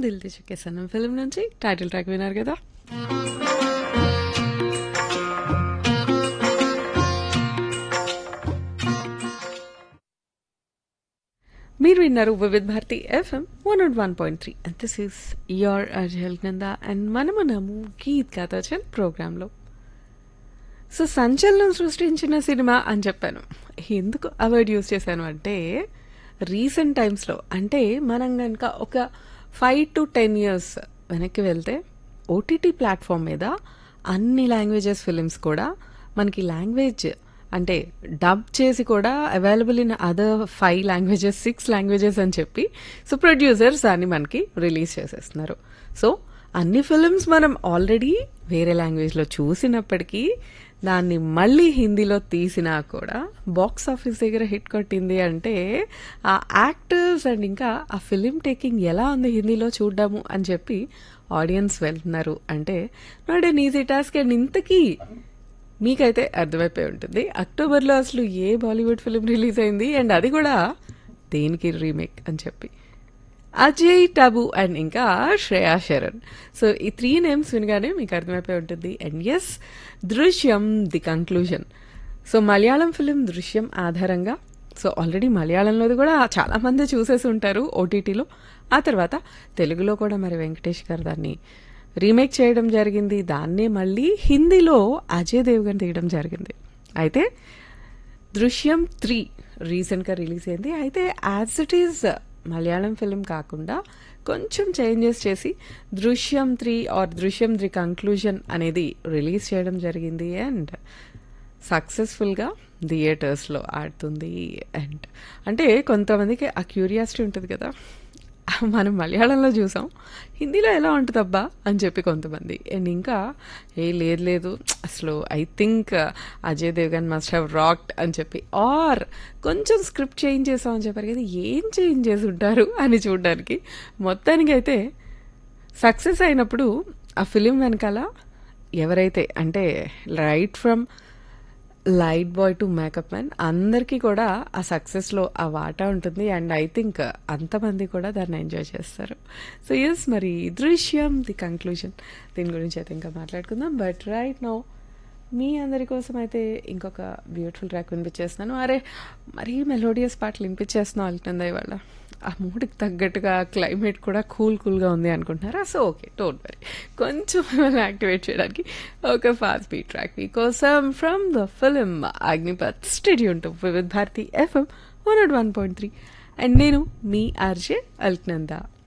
దిల్ దిచుకేసాను ఫిల్మ్ నుంచి title track విన్నారు కదా మీరు విన్నారు Vividh Bharati FM one naught one point three and this is your Alaknanda and మనమున్నాము గీత్ కథాచల్ ప్రోగ్రాంలో సో సంచలనం సృష్టించిన సినిమా అని చెప్పాను ఎందుకు అవార్డ్ యూజ్ చేశాను అంటే రీసెంట్ టైమ్స్లో అంటే మనం కనుక ఒక ఫైవ్ టు టెన్ ఇయర్స్ వెనక్కి వెళ్తే ఓటీటీ ప్లాట్ఫామ్ మీద అన్ని లాంగ్వేజెస్ ఫిలిమ్స్ కూడా మనకి లాంగ్వేజ్ అంటే డబ్ చేసి కూడా available in other five languages six languages అని చెప్పి సో ప్రొడ్యూసర్స్ దాన్ని మనకి రిలీజ్ చేసేస్తున్నారు సో అన్ని ఫిలిమ్స్ మనం ఆల్రెడీ వేరే లాంగ్వేజ్లో చూసినప్పటికీ దాన్ని మళ్ళీ హిందీలో తీసినా కూడా బాక్స్ ఆఫీస్ దగ్గర హిట్ కొట్టింది అంటే ఆ యాక్టర్స్ అండ్ ఇంకా ఆ ఫిలిం టేకింగ్ ఎలా ఉంది హిందీలో చూడ్డాము అని చెప్పి ఆడియన్స్ వెళ్తున్నారు అంటే not an easy task and ఇంతకీ మీకైతే అర్థమైపోయి ఉంటుంది అక్టోబర్లో అసలు ఏ బాలీవుడ్ ఫిలిం రిలీజ్ అయింది అండ్ అది కూడా దేనికి రీమేక్ అని చెప్పి అజయ్ టబు అండ్ ఇంకా శ్రేయా శరణ్ సో ఈ త్రీ నేమ్స్ వినగానే మీకు అర్థమైపోయి ఉంటుంది and yes Drishyam the conclusion so Malayalam film Drishyam ఆధారంగా సో ఆల్రెడీ మలయాళంలోది కూడా చాలా మంది చూసేసి ఉంటారు ఓటీటీలో ఆ తర్వాత తెలుగులో కూడా మరి వెంకటేష్ గారు దాన్ని రీమేక్ చేయడం జరిగింది దాన్నే మళ్ళీ హిందీలో అజయ్ దేవ్గన్ తీయడం జరిగింది అయితే దృశ్యం త్రీ రీసెంట్గా రిలీజ్ అయింది అయితే as it is Malayalam film కాకుండా కొంచెం చేంజెస్ చేసి Drishyam three or Drishyam three conclusion అనేది రిలీజ్ చేయడం జరిగింది అండ్ సక్సెస్ఫుల్గా థియేటర్స్లో ఆడుతుంది అండ్ అంటే కొంతమందికి ఆ క్యూరియాసిటీ ఉంటుంది కదా మనం మలయాళంలో చూసాం హిందీలో ఎలా ఉంటుందబ్బా అని చెప్పి కొంతమంది అండ్ ఇంకా ఏ లేదు లేదు అసలు I think Ajay Devgn must have rocked అని చెప్పి ఆర్ కొంచెం స్క్రిప్ట్ చేంజ్ చేసాం అని చెప్పారు కదా ఏం చేంజ్ చేసి ఉంటారు అని చూడడానికి మొత్తానికైతే సక్సెస్ అయినప్పుడు ఆ ఫిలిం వెనకాల ఎవరైతే అంటే right from light boy to makeup man అందరికీ కూడా ఆ సక్సెస్లో ఆ వాటా ఉంటుంది అండ్ ఐ థింక్ అంతమంది కూడా దాన్ని ఎంజాయ్ చేస్తారు సో ఎస్ మరి దృశ్యం ది కంక్లూజన్ దీని గురించి అయితే ఇంకా మాట్లాడుకుందాం బట్ రైట్ నో మీ అందరి కోసం అయితే ఇంకొక బ్యూటిఫుల్ ట్రాక్ వినిపించేస్తున్నాను అరే మరీ మెలోడియస్ పాటలు వినిపించేస్తున్నాం వెళ్తుందా ఇవాళ ఆ మూడికి తగ్గట్టుగా క్లైమేట్ కూడా కూల్ కూల్గా ఉంది అనుకుంటున్నారా సో ఓకే డోంట్ వరీ కొంచెం మిమ్మల్ని యాక్టివేట్ చేయడానికి ఒక ఫాస్ట్ బీట్ ట్రాక్ మీకోసం from the film Agneepath stay tuned to Vividh Bharati FM one naught one point three and నేను మీ ఆర్జే అల్క్నందా